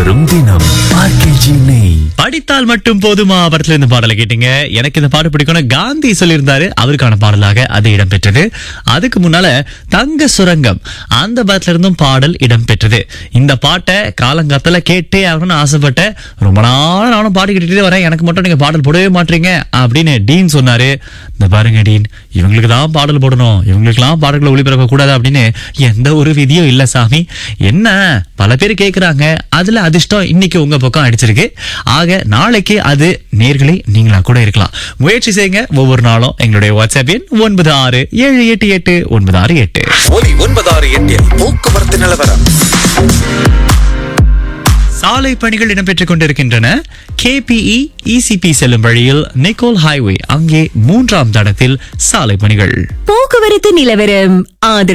வரும் தினம் ஆர்கேஜி நெய் படித்தால் மட்டும் போதுமா படத்துல இருந்து பாடலை கேட்டீங்க எனக்கு இந்த பாட்டு பிடிக்கும்னு காந்தி சொல்லியிருந்தாரு அவருக்கான பாடலாக அது இடம்பெற்றது அதுக்கு முன்னால தங்க சுரங்கம் அந்த படத்துல இருந்தும் பாடல் இடம்பெற்றது இந்த பாட்டை காலங்காத்துல கேட்டே ஆகணும்னு ஆசைப்பட்டேன் ரொம்ப நாள் நானும் பாட்டு கேட்டுட்டே வரேன் எனக்கு மட்டும் நீங்க பாடல் போடவே மாட்டீங்க அப்படின்னு டீன் சொன்னாரு இந்த பாருங்க டீன் இவங்களுக்கு தான் பாடல் போடணும் இவங்களுக்கெல்லாம் பாடல்களை ஒளிபரப்ப கூடாது அப்படின்னு எந்த ஒரு விதியும் இல்ல சாமி என்ன பல பேர் கேக்குறாங்க அதுல அதிர்ஷ்டம் இன்னைக்கு உங்க பக்கம் அடிச்சிருக்கு ஆக நாளைக்கு அது நேர்களை நீங்களா கூட இருக்கலாம் முயற்சி செய்யுங்க ஒவ்வொரு நாளும் எங்களுடைய வாட்ஸ்அப் எண் ஒன்பது ஆறு ஏழு எட்டு எட்டு ஒன்பது ஆறு எட்டு ஒலி ஒன்பதாறு எட்டில் போக்குவரத்து நிலவரம் சாலை பணிகள் இடம்பெற்றுக் கொண்டிருக்கின்றன கேபிஇ இசிபி செல்லும் வழியில் நிக்கோல் ஹைவே அங்கே மூன்றாம் தடத்தில் சாலை பணிகள் போக்குவரத்து நிலவரம் ஆதரவு